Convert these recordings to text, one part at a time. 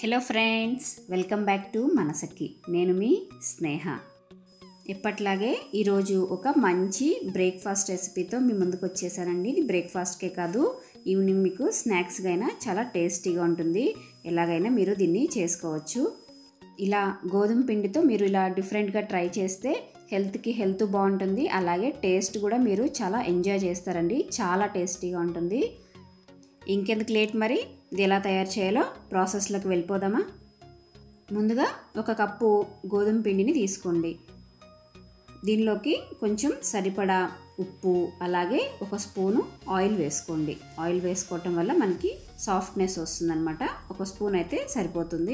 hello friends welcome back to మనసకి నేను మీ స్నేహ ఎప్పట్లాగే ఈరోజు ఒక మంచి బ్రేక్ఫాస్ట్ రెసిపీతో మీ ముందుకు వచ్చేసానండి ఇది బ్రేక్ఫాస్ట్కే కాదు ఈవినింగ్ మీకు స్నాక్స్గా అయినా చాలా టేస్టీగా ఉంటుంది ఎలాగైనా మీరు దీన్ని చేసుకోవచ్చు ఇలా గోధుమ పిండితో మీరు ఇలా డిఫరెంట్గా ట్రై చేస్తే హెల్త్కి హెల్త్ బాగుంటుంది అలాగే టేస్ట్ కూడా మీరు చాలా ఎంజాయ్ చేస్తారండి చాలా టేస్టీగా ఉంటుంది ఇంకెందుకు లేట్ మరి ఇది ఎలా తయారు చేయాలో ప్రాసెస్లోకి వెళ్ళిపోదామా ముందుగా ఒక కప్పు గోధుమ పిండిని తీసుకోండి దీనిలోకి కొంచెం సరిపడా ఉప్పు అలాగే ఒక స్పూను ఆయిల్ వేసుకోండి ఆయిల్ వేసుకోవటం వల్ల మనకి సాఫ్ట్నెస్ వస్తుందన్నమాట ఒక స్పూన్ అయితే సరిపోతుంది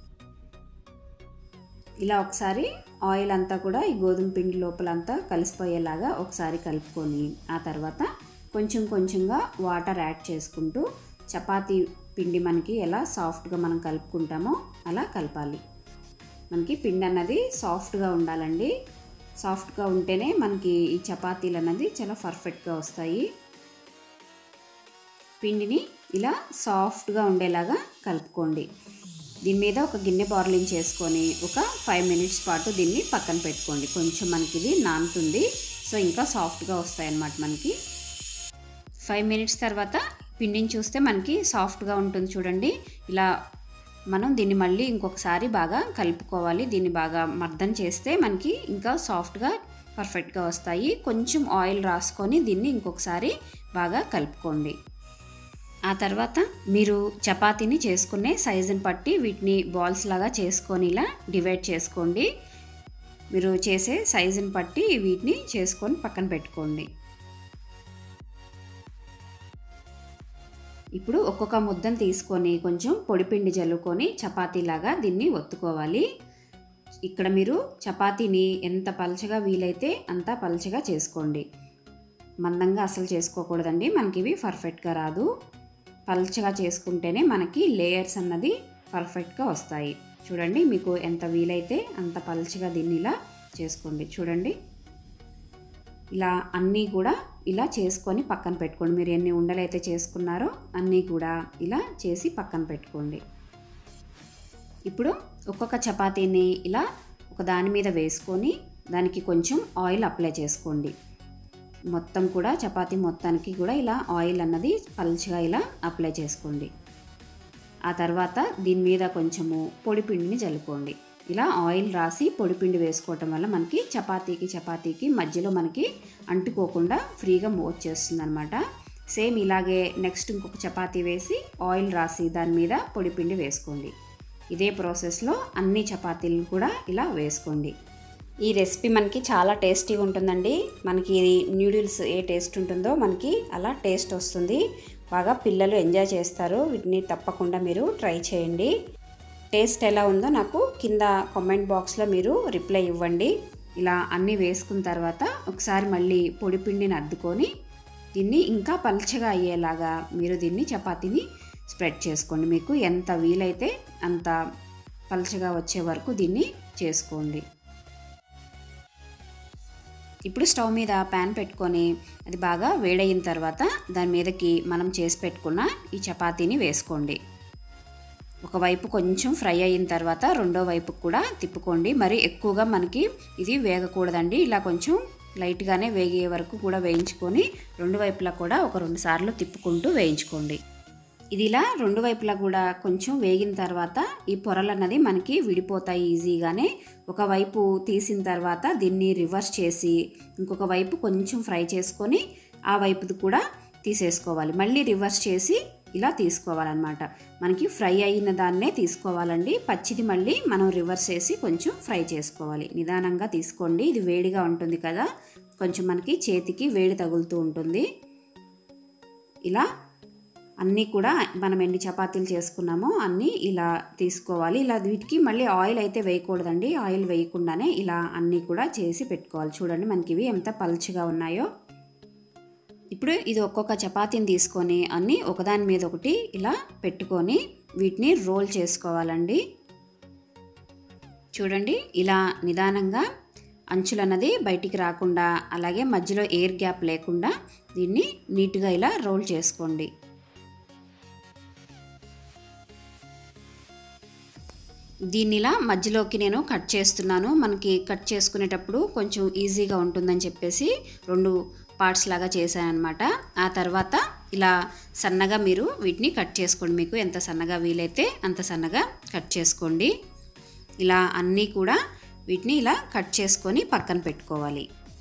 ఇలా ఒకసారి ఆయిల్ అంతా కూడా ఈ గోధుమ పిండి లోపలంతా కలిసిపోయేలాగా ఒకసారి కలుపుకొని ఆ తర్వాత కొంచెం కొంచెంగా వాటర్ యాడ్ చేసుకుంటూ చపాతీ పిండి మనకి ఎలా సాఫ్ట్గా మనం కలుపుకుంటామో అలా కలపాలి మనకి పిండి అన్నది సాఫ్ట్గా ఉండాలండి సాఫ్ట్గా ఉంటేనే మనకి ఈ చపాతీలు అన్నది చాలా పర్ఫెక్ట్గా వస్తాయి పిండిని ఇలా సాఫ్ట్గా ఉండేలాగా కలుపుకోండి దీని మీద ఒక గిన్నె బార్లింగ్ చేసుకొని ఒక ఫైవ్ మినిట్స్ పాటు దీన్ని పక్కన పెట్టుకోండి కొంచెం మనకి ఇది నానుతుంది సో ఇంకా సాఫ్ట్గా వస్తాయి అన్నమాట మనకి ఫైవ్ మినిట్స్ తర్వాత పిండిని చూస్తే మనకి సాఫ్ట్గా ఉంటుంది చూడండి ఇలా మనం దీన్ని మళ్ళీ ఇంకొకసారి బాగా కలుపుకోవాలి దీన్ని బాగా మర్దన చేస్తే మనకి ఇంకా సాఫ్ట్గా పర్ఫెక్ట్గా వస్తాయి కొంచెం ఆయిల్ రాసుకొని దీన్ని ఇంకొకసారి బాగా కలుపుకోండి ఆ తర్వాత మీరు చపాతీని చేసుకునే సైజుని బట్టి వీటిని బాల్స్ లాగా చేసుకొని ఇలా డివైడ్ చేసుకోండి మీరు చేసే సైజుని బట్టి వీటిని చేసుకొని పక్కన పెట్టుకోండి ఇప్పుడు ఒక్కొక్క ముద్దను తీసుకొని కొంచెం పొడిపిండి జల్లుకొని చపాతీలాగా దీన్ని ఒత్తుకోవాలి ఇక్కడ మీరు చపాతీని ఎంత పలచగా వీలైతే అంత పలచగా చేసుకోండి మందంగా అసలు చేసుకోకూడదండి మనకి ఇవి పర్ఫెక్ట్గా రాదు పల్చగా చేసుకుంటేనే మనకి లేయర్స్ అన్నది పర్ఫెక్ట్గా వస్తాయి చూడండి మీకు ఎంత వీలైతే అంత పల్చగా దీన్ని ఇలా చేసుకోండి చూడండి ఇలా అన్నీ కూడా ఇలా చేసుకొని పక్కన పెట్టుకోండి మీరు ఎన్ని ఉండలైతే చేసుకున్నారో అన్నీ కూడా ఇలా చేసి పక్కన పెట్టుకోండి ఇప్పుడు ఒక్కొక్క చపాతీని ఇలా ఒక దాని మీద వేసుకొని దానికి కొంచెం ఆయిల్ అప్లై చేసుకోండి మొత్తం కూడా చపాతీ మొత్తానికి కూడా ఇలా ఆయిల్ అన్నది పల్చగా ఇలా అప్లై చేసుకోండి ఆ తర్వాత దీని మీద కొంచెము పొడి పిండిని జల్లుకోండి ఇలా ఆయిల్ రాసి పొడిపిండి వేసుకోవటం వల్ల మనకి చపాతీకి చపాతీకి మధ్యలో మనకి అంటుకోకుండా ఫ్రీగా వచ్చేస్తుంది అనమాట సేమ్ ఇలాగే నెక్స్ట్ ఇంకొక చపాతీ వేసి ఆయిల్ రాసి దాని మీద పొడిపిండి వేసుకోండి ఇదే ప్రాసెస్లో అన్ని చపాతీలు కూడా ఇలా వేసుకోండి ఈ రెసిపీ మనకి చాలా టేస్టీగా ఉంటుందండి మనకి ఇది న్యూడిల్స్ ఏ టేస్ట్ ఉంటుందో మనకి అలా టేస్ట్ వస్తుంది బాగా పిల్లలు ఎంజాయ్ చేస్తారు వీటిని తప్పకుండా మీరు ట్రై చేయండి టేస్ట్ ఎలా ఉందో నాకు కింద కామెంట్ బాక్స్లో మీరు రిప్లై ఇవ్వండి ఇలా అన్నీ వేసుకున్న తర్వాత ఒకసారి మళ్ళీ పొడి పిండిని అద్దుకొని దీన్ని ఇంకా పల్చగా అయ్యేలాగా మీరు దీన్ని చపాతీని స్ప్రెడ్ చేసుకోండి మీకు ఎంత వీలైతే అంత పల్చగా వచ్చే వరకు దీన్ని చేసుకోండి ఇప్పుడు స్టవ్ మీద ప్యాన్ పెట్టుకొని అది బాగా వేడయిన తర్వాత దాని మీదకి మనం చేసి పెట్టుకున్న ఈ చపాతీని వేసుకోండి ఒకవైపు కొంచెం ఫ్రై అయిన తర్వాత రెండో వైపు కూడా తిప్పుకోండి మరి ఎక్కువగా మనకి ఇది వేగకూడదండి ఇలా కొంచెం లైట్గానే వేగే వరకు కూడా వేయించుకొని రెండు వైపులా కూడా ఒక రెండు సార్లు తిప్పుకుంటూ వేయించుకోండి ఇది ఇలా రెండు వైపులా కూడా కొంచెం వేగిన తర్వాత ఈ పొరలు అన్నది మనకి విడిపోతాయి ఈజీగానే ఒకవైపు తీసిన తర్వాత దీన్ని రివర్స్ చేసి ఇంకొక వైపు కొంచెం ఫ్రై చేసుకొని ఆ వైపుది కూడా తీసేసుకోవాలి మళ్ళీ రివర్స్ చేసి ఇలా తీసుకోవాలన్నమాట మనకి ఫ్రై అయిన దాన్నే తీసుకోవాలండి పచ్చిది మళ్ళీ మనం రివర్స్ చేసి కొంచెం ఫ్రై చేసుకోవాలి నిదానంగా తీసుకోండి ఇది వేడిగా ఉంటుంది కదా కొంచెం మనకి చేతికి వేడి తగులుతూ ఉంటుంది ఇలా అన్నీ కూడా మనం ఎన్ని చపాతీలు చేసుకున్నామో అన్నీ ఇలా తీసుకోవాలి ఇలా వీటికి మళ్ళీ ఆయిల్ అయితే వేయకూడదండి ఆయిల్ వేయకుండానే ఇలా అన్నీ కూడా చేసి పెట్టుకోవాలి చూడండి మనకి ఇవి ఎంత పలుచగా ఉన్నాయో ఇప్పుడు ఇది ఒక్కొక్క చపాతీని తీసుకొని అన్నీ ఒకదాని మీద ఒకటి ఇలా పెట్టుకొని వీటిని రోల్ చేసుకోవాలండి చూడండి ఇలా నిదానంగా అంచులు అన్నది బయటికి రాకుండా అలాగే మధ్యలో ఎయిర్ గ్యాప్ లేకుండా దీన్ని నీట్గా ఇలా రోల్ చేసుకోండి దీన్ని ఇలా మధ్యలోకి నేను కట్ చేస్తున్నాను మనకి కట్ చేసుకునేటప్పుడు కొంచెం ఈజీగా ఉంటుందని చెప్పేసి రెండు పార్ట్స్ లాగా చేశాను అనమాట ఆ తర్వాత ఇలా సన్నగా మీరు వీటిని కట్ చేసుకోండి మీకు ఎంత సన్నగా వీలైతే అంత సన్నగా కట్ చేసుకోండి ఇలా అన్నీ కూడా వీటిని ఇలా కట్ చేసుకొని పక్కన పెట్టుకోవాలి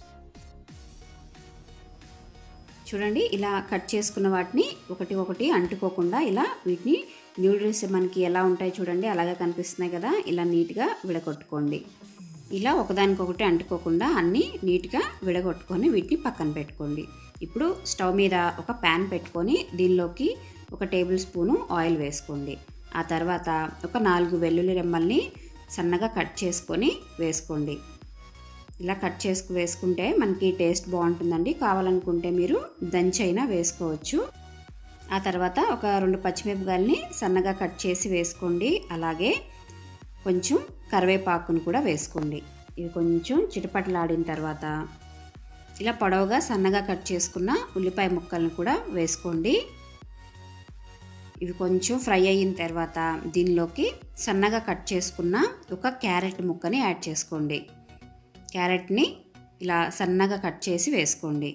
చూడండి ఇలా కట్ చేసుకున్న వాటిని ఒకటి ఒకటి అంటుకోకుండా ఇలా వీటిని న్యూడిల్స్ మనకి ఎలా ఉంటాయి చూడండి అలాగే కనిపిస్తున్నాయి కదా ఇలా నీట్గా విడగొట్టుకోండి ఇలా ఒకదానికొకటి అంటుకోకుండా అన్నీ నీట్గా విడగొట్టుకొని వీటిని పక్కన పెట్టుకోండి ఇప్పుడు స్టవ్ మీద ఒక ప్యాన్ పెట్టుకొని దీనిలోకి ఒక టేబుల్ స్పూను ఆయిల్ వేసుకోండి ఆ తర్వాత ఒక నాలుగు వెల్లుల్లి రెమ్మల్ని సన్నగా కట్ చేసుకొని వేసుకోండి ఇలా కట్ చేసుకు వేసుకుంటే మనకి టేస్ట్ బాగుంటుందండి కావాలనుకుంటే మీరు దంచైనా వేసుకోవచ్చు ఆ తర్వాత ఒక రెండు పచ్చిమిరపకాయలని సన్నగా కట్ చేసి వేసుకోండి అలాగే కొంచెం కరివేపాకును కూడా వేసుకోండి ఇవి కొంచెం చిటపటలాడిన తర్వాత ఇలా పొడవుగా సన్నగా కట్ చేసుకున్న ఉల్లిపాయ ముక్కలను కూడా వేసుకోండి ఇవి కొంచెం ఫ్రై అయిన తర్వాత దీనిలోకి సన్నగా కట్ చేసుకున్న ఒక క్యారెట్ ముక్కని యాడ్ చేసుకోండి క్యారెట్ని ఇలా సన్నగా కట్ చేసి వేసుకోండి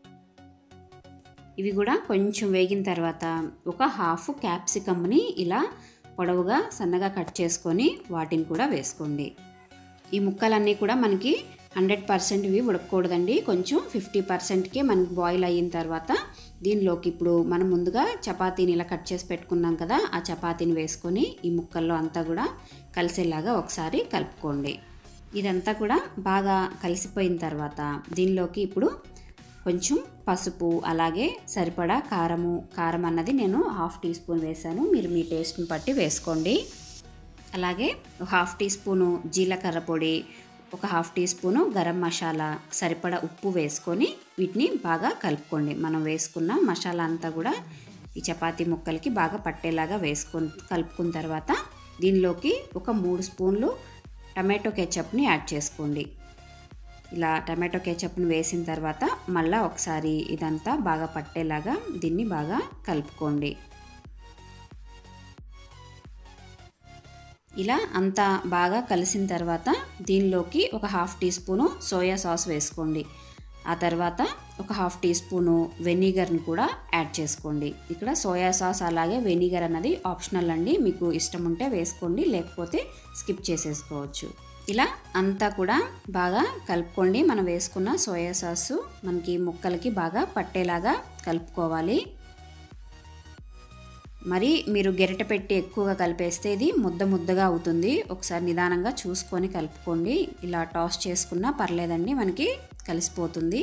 ఇవి కూడా కొంచెం వేగిన తర్వాత ఒక హాఫ్ క్యాప్సికమ్ని ఇలా పొడవుగా సన్నగా కట్ చేసుకొని వాటిని కూడా వేసుకోండి ఈ ముక్కలన్నీ కూడా మనకి హండ్రెడ్ పర్సెంట్ ఇవి ఉడకకూడదండి కొంచెం ఫిఫ్టీ పర్సెంట్కే మనకి బాయిల్ అయిన తర్వాత దీనిలోకి ఇప్పుడు మనం ముందుగా చపాతీని ఇలా కట్ చేసి పెట్టుకున్నాం కదా ఆ చపాతీని వేసుకొని ఈ ముక్కల్లో అంతా కూడా కలిసేలాగా ఒకసారి కలుపుకోండి ఇదంతా కూడా బాగా కలిసిపోయిన తర్వాత దీనిలోకి ఇప్పుడు కొంచెం పసుపు అలాగే సరిపడా కారము కారం అన్నది నేను హాఫ్ టీ స్పూన్ వేసాను మీరు మీ టేస్ట్ని బట్టి వేసుకోండి అలాగే హాఫ్ టీ స్పూను జీలకర్ర పొడి ఒక half teaspoon garam masala సరిపడా ఉప్పు వేసుకొని వీటిని బాగా కలుపుకోండి మనం వేసుకున్న మసాలా అంతా కూడా ఈ చపాతీ ముక్కలకి బాగా పట్టేలాగా వేసుకొని కలుపుకున్న తర్వాత దీనిలోకి ఒక మూడు స్పూన్లు టమాటో కెచప్ని యాడ్ చేసుకోండి ఇలా టమాటో కెచప్ని వేసిన తర్వాత మళ్ళీ ఒకసారి ఇదంతా బాగా పట్టేలాగా దీన్ని బాగా కలుపుకోండి ఇలా అంతా బాగా కలిసిన తర్వాత దీనిలోకి ఒక half teaspoon soya sauce వేసుకోండి ఆ తర్వాత ఒక హాఫ్ టీ స్పూను వెనిగర్ని కూడా యాడ్ చేసుకోండి ఇక్కడ సోయా సాస్ అలాగే వెనిగర్ అన్నది ఆప్షనల్ అండి మీకు ఇష్టం ఉంటే వేసుకోండి లేకపోతే స్కిప్ చేసేసుకోవచ్చు ఇలా అంతా కూడా బాగా కలుపుకోండి మనం వేసుకున్న సోయా సాసు మనకి ముక్కలకి బాగా పట్టేలాగా కలుపుకోవాలి మరి మీరు గెరట పెట్టి ఎక్కువగా కలిపేస్తే ఇది ముద్ద ముద్దగా అవుతుంది ఒకసారి నిదానంగా చూసుకొని కలుపుకోండి ఇలా టాస్ చేసుకున్నా పర్లేదండి మనకి కలిసిపోతుంది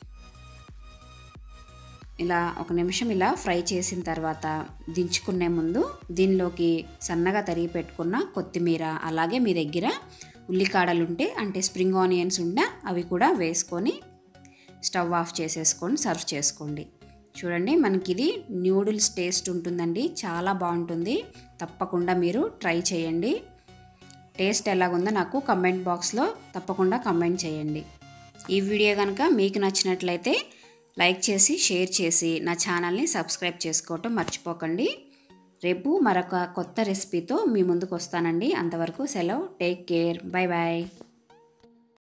ఇలా ఒక నిమిషం ఇలా ఫ్రై చేసిన తర్వాత దించుకునే ముందు దీనిలోకి సన్నగా తరిగి పెట్టుకున్న కొత్తిమీర అలాగే మీ దగ్గర ఉల్లికాడలు ఉంటే అంటే స్ప్రింగ్ ఆనియన్స్ ఉంటే అవి కూడా వేసుకొని స్టవ్ ఆఫ్ చేసేసుకొని సర్వ్ చేసుకోండి చూడండి మనకి ఇది న్యూడిల్స్ టేస్ట్ ఉంటుందండి చాలా బాగుంటుంది తప్పకుండా మీరు ట్రై చేయండి టేస్ట్ ఎలాగుందో నాకు కమెంట్ బాక్స్లో తప్పకుండా కమెంట్ చేయండి ఈ వీడియో కనుక మీకు నచ్చినట్లయితే లైక్ చేసి షేర్ చేసి నా ఛానల్ని సబ్స్క్రైబ్ చేసుకోవటం మర్చిపోకండి రేపు మరొక కొత్త రెసిపీతో మీ ముందుకు వస్తానండి అంతవరకు సెలవు టేక్ కేర్ బాయ్ బాయ్